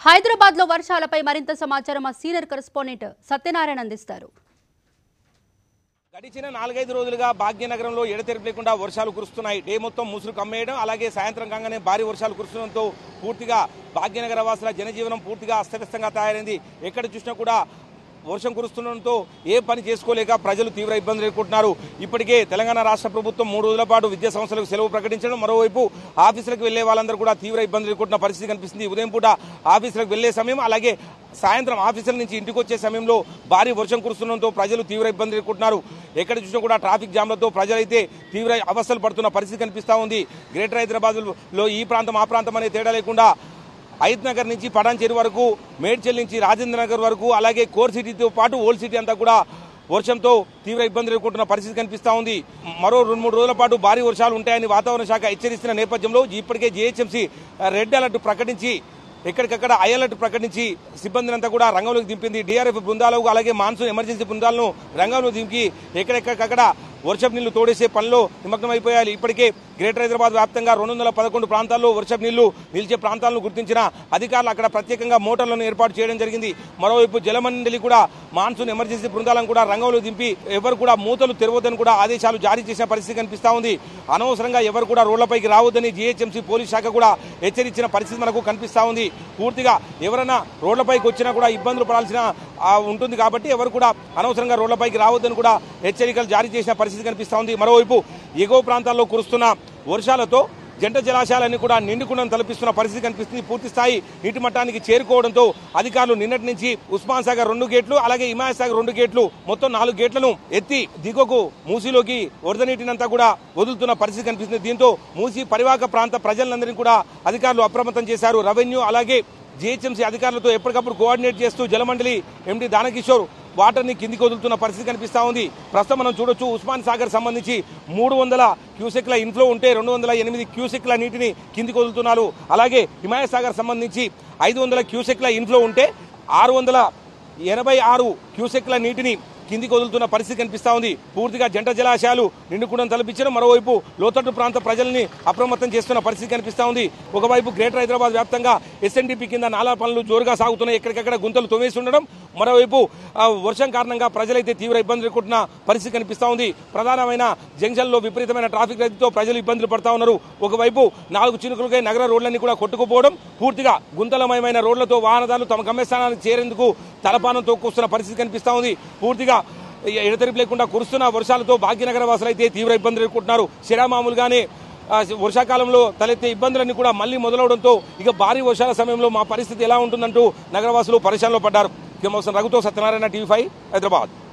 హైదరాబాద్ లో వర్షాలపై మరింత సమాచారం మా సీనియర్ కరెస్పాండెంట్ సత్యనారాయణ అందిస్తారు గడిచిన నాలుగైదు రోజులుగా భాగ్యనగరంలో ఎడతెరిపి లేకుండా వర్షాలు కురుస్తున్నాయి డే మొత్తం ముసురు కమ్మేయడం అలాగే సాయంత్రం కాగానే భారీ వర్షాలు కురుస్తుండడంతో పూర్తిగా భాగ్యనగర వాసుల జనజీవనం పూర్తిగా అస్తవ్యస్తంగా తయారైంది ఎక్కడ చూసినా కూడా వర్షం కురుస్తుండడంతో ఏ పని చేసుకోలేక ప్రజలు తీవ్ర ఇబ్బందులు ఎదుర్కొంటున్నారు ఇప్పటికే తెలంగాణ రాష్ట్ర ప్రభుత్వం మూడు రోజుల పాటు విద్యా సంస్థలకు సెలవు ప్రకటించడం మరోవైపు ఆఫీసులకు వెళ్లే వాళ్ళందరూ కూడా తీవ్ర ఇబ్బందులు ఎదుర్కొంటున్న పరిస్థితి కనిపిస్తుంది ఉదయం పూట ఆఫీసులకు వెళ్లే సమయం అలాగే సాయంత్రం ఆఫీసుల నుంచి ఇంటికి వచ్చే సమయంలో భారీ వర్షం కురుస్తుండడంతో ప్రజలు తీవ్ర ఇబ్బందులు ఎదుర్కొంటున్నారు ఎక్కడ చూసినా కూడా ట్రాఫిక్ జామ్లతో ప్రజలైతే తీవ్ర అవస్థలు పడుతున్న పరిస్థితి కనిపిస్తా ఉంది గ్రేటర్ హైదరాబాద్ లో ఈ ప్రాంతం ఆ ప్రాంతం అనే తేడా లేకుండా ఐత్ నగర్ నుంచి పటాన్చేరు వరకు మేడ్చల్ నుంచి రాజేంద్ర నగర్ వరకు అలాగే కోర్ సిటీతో పాటు ఓల్డ్ సిటీ అంతా కూడా వర్షంతో తీవ్ర ఇబ్బందులు ఎదుర్కొంటున్న పరిస్థితి కనిపిస్తా ఉంది మరో రెండు మూడు రోజుల పాటు భారీ వర్షాలు ఉంటాయని వాతావరణ శాఖ హెచ్చరిస్తున్న నేపథ్యంలో ఇప్పటికే జీహెచ్ఎంసీ రెడ్ అలర్ట్ ప్రకటించి ఎక్కడికక్కడ ఐ అలర్ట్ ప్రకటించి సిబ్బందిని అంతా కూడా రంగంలోకి దింపింది డిఆర్ఎఫ్ బృందాలు అలాగే మాన్సూన్ ఎమర్జెన్సీ బృందాలను రంగంలో దింపి ఎక్కడెక్కడికక్కడ వర్షపు నీళ్లు తోడేసే పనిలో నిమగ్నమైపోయాయి ఇప్పటికే గ్రేటర్ హైదరాబాద్ వ్యాప్తంగా రెండు వందల పదకొండు ప్రాంతాల్లో వర్షపు నీళ్లు నిలిచే ప్రాంతాలను గుర్తించిన అధికారులు అక్కడ ప్రత్యేకంగా మోటార్లను ఏర్పాటు చేయడం జరిగింది మరోవైపు జలమండలి కూడా మాన్సూన్ ఎమర్జెన్సీ బృందాలను కూడా రంగంలో దింపి ఎవరు కూడా మూతలు తెరవద్దని కూడా ఆదేశాలు జారీ చేసిన పరిస్థితి కనిపిస్తా ఉంది అనవసరంగా ఎవరు కూడా రోడ్లపైకి రావద్దని జీహెచ్ఎంసీ పోలీస్ శాఖ కూడా హెచ్చరించిన పరిస్థితి మనకు కనిపిస్తా ఉంది పూర్తిగా ఎవరైనా రోడ్లపైకి వచ్చినా కూడా ఇబ్బందులు పడాల్సిన ఆ, ఉంటుంది కాబట్టి ఎవరు కూడా అనవసరంగా రోడ్లపైకి రావద్దని కూడా హెచ్చరికలు జారీ చేసిన పరిస్థితి కనిపిస్తా ఉంది మరోవైపు ఎగువ ప్రాంతాల్లో కురుస్తున్న వర్షాలతో జంట జలాశయాలన్నీ కూడా నిండుకుండం తలపిస్తున్న పరిస్థితి కనిపిస్తుంది పూర్తి స్థాయి నీటి మట్టానికి చేరుకోవడంతో అధికారులు నిన్నటి నుంచి ఉస్మాన్ సాగర్ రెండు గేట్లు అలాగే హిమాయత్ సాగర్ రెండు గేట్లు మొత్తం నాలుగు గేట్లను ఎత్తి దిగువకు మూసీలోకి వరద నీటినంతా కూడా వదులుతున్న పరిస్థితి కనిపిస్తుంది దీంతో మూసీ పరివాహక ప్రాంత ప్రజలందరినీ కూడా అధికారులు అప్రమత్తం చేశారు రెవెన్యూ అలాగే జీహెచ్ఎంసీ అధికారులతో ఎప్పటికప్పుడు కోఆర్డినేట్ చేస్తూ జలమండలి ఎండి దానకిషోర్ వాటర్ ని కిందికి వదులుతున్న పరిస్థితి కనిపిస్తా ఉంది ప్రస్తుతం మనం చూడొచ్చు ఉస్మాన్ సాగర్ సంబంధించి మూడు వందల క్యూసెక్ల ఇన్ఫ్లో ఉంటే రెండు వందల ఎనిమిది క్యూసెక్ల నీటిని కిందికి వదులుతున్నారు అలాగే హిమాయత్ సాగర్ సంబంధించి ఐదు వందల క్యూసెక్ల ఇన్ఫ్లో ఉంటే ఆరు వందల ఎనభై ఆరు క్యూసెక్ల నీటిని కిందికి వదులుతున్న పరిస్థితి కనిపిస్తా ఉంది పూర్తిగా జంట జలాశయాలు నిండుకుండా తలపించడం మరోవైపు లోతట్టు ప్రాంత ప్రజల్ని అప్రమత్తం చేస్తున్న పరిస్థితి కనిపిస్తా ఉంది ఒకవైపు గ్రేటర్ హైదరాబాద్ వ్యాప్తంగా ఎస్ఎన్డిపి కింద నాలా పనులు జోరుగా సాగుతున్నాయి ఎక్కడికక్కడ గుంతలు తొవ్వేసి ఉండడం మరోవైపు ఆ, వర్షం కారణంగా ప్రజలైతే తీవ్ర ఇబ్బందులు ఎదుర్కొంటున్న పరిస్థితి కనిపిస్తా ఉంది ప్రధానమైన జంక్షన్లో విపరీతమైన ట్రాఫిక్ రద్దీతో ప్రజలు ఇబ్బందులు పడతా ఉన్నారు ఒకవైపు నాలుగు చినుకులకై నగర రోడ్లన్నీ కూడా కొట్టుకుపోవడం పూర్తిగా గుంతలమయమైన రోడ్లతో వాహనదారులు తమ గమ్యస్థానానికి చేరేందుకు తలపానం తోక్కొస్తున్న పరిస్థితి కనిపిస్తా ఉంది పూర్తిగా ఎడతెరిపి లేకుండా కురుస్తున్న వర్షాలతో భాగ్యనగర వాసులు అయితే తీవ్ర ఇబ్బందులు ఎదుర్కొంటున్నారు శిరామామూలుగానే ఆ, వర్షాకాలంలో తలెత్తే ఇబ్బందులన్నీ కూడా మళ్లీ మొదలవడంతో ఇక భారీ వర్షాల సమయంలో మా పరిస్థితి ఎలా ఉంటుందంటూ నగరవాసులు పరిశ్రమలో పడ్డారు ఇక మోసం రఘుతో సత్యనారాయణ టీవీ ఫైవ్ హైదరాబాద్